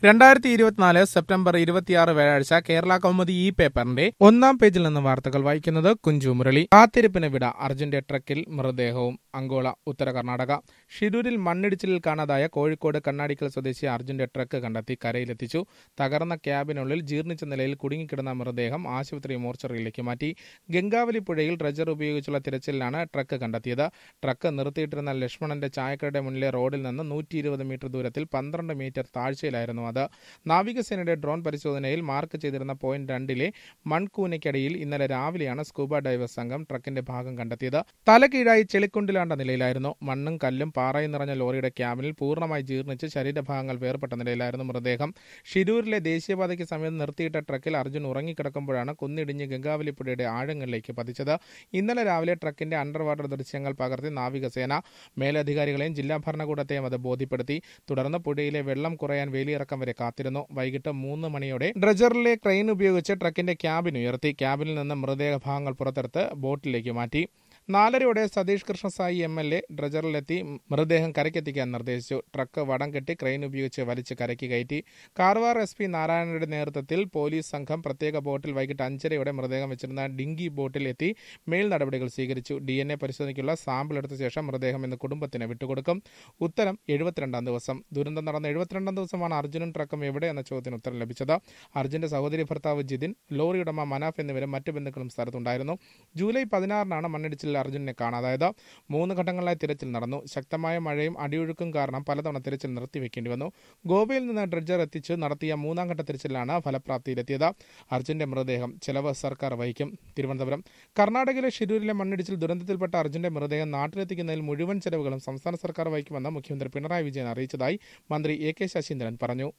രണ്ടായിരത്തി ഇരുപത്തിനാല് സെപ്റ്റംബർ ഇരുപത്തിയാറ് വ്യാഴാഴ്ച കേരള കൗമുദി ഈ പേപ്പറിന്റെ ഒന്നാം പേജിൽ നിന്ന് വാർത്തകൾ വായിക്കുന്നത് കുഞ്ചു മുരളി കാത്തിരിപ്പിന് വിട അർജുന്റെ ട്രക്കിൽ മൃതദേഹവും അങ്കോള ഉത്തര കർണാടക ഷിരൂരിൽ മണ്ണിടിച്ചിലിൽ കാണാതായ കോഴിക്കോട് കണ്ണാടിക്കൽ സ്വദേശി അർജുന്റെ ട്രക്ക് കണ്ടെത്തി കരയിലെത്തിച്ചു തകർന്ന ക്യാബിനുള്ളിൽ ജീർണിച്ച നിലയിൽ കുടുങ്ങിക്കിടന്ന മൃതദേഹം ആശുപത്രി മോർച്ചറിയിലേക്ക് മാറ്റി ഗംഗാവലി പുഴയിൽ ഡ്രജർ ഉപയോഗിച്ചുള്ള തിരച്ചിലിലാണ് ട്രക്ക് കണ്ടെത്തിയത് ട്രക്ക് നിർത്തിയിട്ടിരുന്ന ലക്ഷ്മണന്റെ ചായക്കടയുടെ മുന്നിലെ റോഡിൽ നിന്ന് നൂറ്റി ഇരുപത് മീറ്റർ ദൂരത്തിൽ പന്ത്രണ്ട് മീറ്റർ താഴ്ചയിലായിരുന്നു അത് നാവികസേനയുടെ ഡ്രോൺ പരിശോധനയിൽ മാർക്ക് ചെയ്തിരുന്ന പോയിന്റ് രണ്ടിലെ മൺകൂനയ്ക്കടിയിൽ ഇന്നലെ രാവിലെയാണ് സ്കൂബ ഡൈവേഴ്സ് സംഘം ട്രക്കിന്റെ ഭാഗം കണ്ടെത്തിയത് തലകീഴായി ചെളിക്കുണ്ടിലാണ്ട നിലയിലായിരുന്നു മണ്ണും കല്ലും പാറയും നിറഞ്ഞ ലോറിയുടെ ക്യാബിനിൽ പൂർണ്ണമായി ജീർണിച്ച് ശരീരഭാഗങ്ങൾ വേർപെട്ട നിലയിലായിരുന്നു മൃതദേഹം ഷിരൂരിലെ ദേശീയപാതയ്ക്ക് സമീപം നിർത്തിയിട്ട ട്രക്കിൽ അർജുൻ ഉറങ്ങിക്കിടക്കുമ്പോഴാണ് കുന്നിടിഞ്ഞ് ഗംഗാവലി പുഴയുടെ ആഴങ്ങളിലേക്ക് പതിച്ചത് ഇന്നലെ രാവിലെ ട്രക്കിന്റെ അണ്ടർ വാട്ടർ ദൃശ്യങ്ങൾ പകർത്തി നാവികസേന മേലധികാരികളെയും ജില്ലാ ഭരണകൂടത്തെയും അത് ബോധ്യപ്പെടുത്തി തുടർന്ന് പുഴയിലെ വെള്ളം കുറയാൻ വേലിയിറക്കം വരെ കാത്തിരുന്നു വൈകിട്ട് മൂന്ന് മണിയോടെ ഡ്രജറിലെ ക്രെയിൻ ഉപയോഗിച്ച് ട്രക്കിന്റെ ക്യാബിൻ ഉയർത്തി ക്യാബിനിൽ നിന്ന് മൃതദേഹ ഭാഗങ്ങൾ പുറത്തെടുത്ത് ബോട്ടിലേക്ക് മാറ്റി നാലരയോടെ Satheesh Krishnasai M L A ഡ്രജറിലെത്തി മൃതദേഹം കരയ്ക്കെത്തിക്കാൻ നിർദ്ദേശിച്ചു ട്രക്ക് വടം കെട്ടി ക്രെയിൻ ഉപയോഗിച്ച് വലിച്ച് കരയ്ക്ക് കയറ്റി കാർവാർ എസ് പി നാരായണയുടെ നേതൃത്വത്തിൽ പോലീസ് സംഘം പ്രത്യേക ബോട്ടിൽ വൈകിട്ട് അഞ്ചരയോടെ മൃതദേഹം വെച്ചിരുന്ന ഡിങ്കി ബോട്ടിൽ എത്തി മേൽ നടപടികൾ സ്വീകരിച്ചു ഡി എൻ എ പരിശോധനയ്ക്കുള്ള സാമ്പിൾ എടുത്ത ശേഷം മൃതദേഹം ഇന്ന് കുടുംബത്തിന് വിട്ടുകൊടുക്കും ഉത്തരം എഴുപത്തിരണ്ടാം ദിവസം ദുരന്തം നടന്ന എഴുപത്തിരണ്ടാം ദിവസമാണ് അർജുനും ട്രക്കും എവിടെ എന്ന ചോദ്യത്തിന് ഉത്തരം ലഭിച്ചത് അർജുന്റെ സഹോദരി ഭർത്താവ് ജിതിൻ ലോറി ഉടമ മനാഫ് എന്നിവരും മറ്റു ബന്ധുക്കളും സ്ഥലത്തുണ്ടായിരുന്നു ജൂലൈ പതിനാറിനാണ് മണ്ണിടിച്ചിലിൽ അർജുനെ കാണാതായത് മൂന്ന് ഘട്ടങ്ങളിലായി തിരച്ചിൽ നടന്നു ശക്തമായ മഴയും അടിയൊഴുക്കും കാരണം പലതവണ തിരച്ചിൽ നിർത്തിവെക്കേണ്ടി വന്നു ഗോവയിൽ നിന്ന് ഡ്രഡ്ജർ എത്തിച്ച് നടത്തിയ മൂന്നാം ഘട്ട തിരച്ചിലാണ് ഫലപ്രാപ്തിയിലെത്തിയത് അർജുന്റെ മൃതദേഹം ചെലവ് സർക്കാർ വഹിക്കും തിരുവനന്തപുരം കർണാടകയിലെ ഷിരൂരിലെ മണ്ണിടിച്ചിൽ ദുരന്തത്തിൽപ്പെട്ട അർജുന്റെ മൃതദേഹം നാട്ടിലെത്തിക്കുന്നതിൽ മുഴുവൻ ചെലവുകളും സംസ്ഥാന സർക്കാർ വഹിക്കുമെന്ന് മുഖ്യമന്ത്രി പിണറായി വിജയൻ അറിയിച്ചതായി മന്ത്രി എ കെ ശശീന്ദ്രൻ പറഞ്ഞു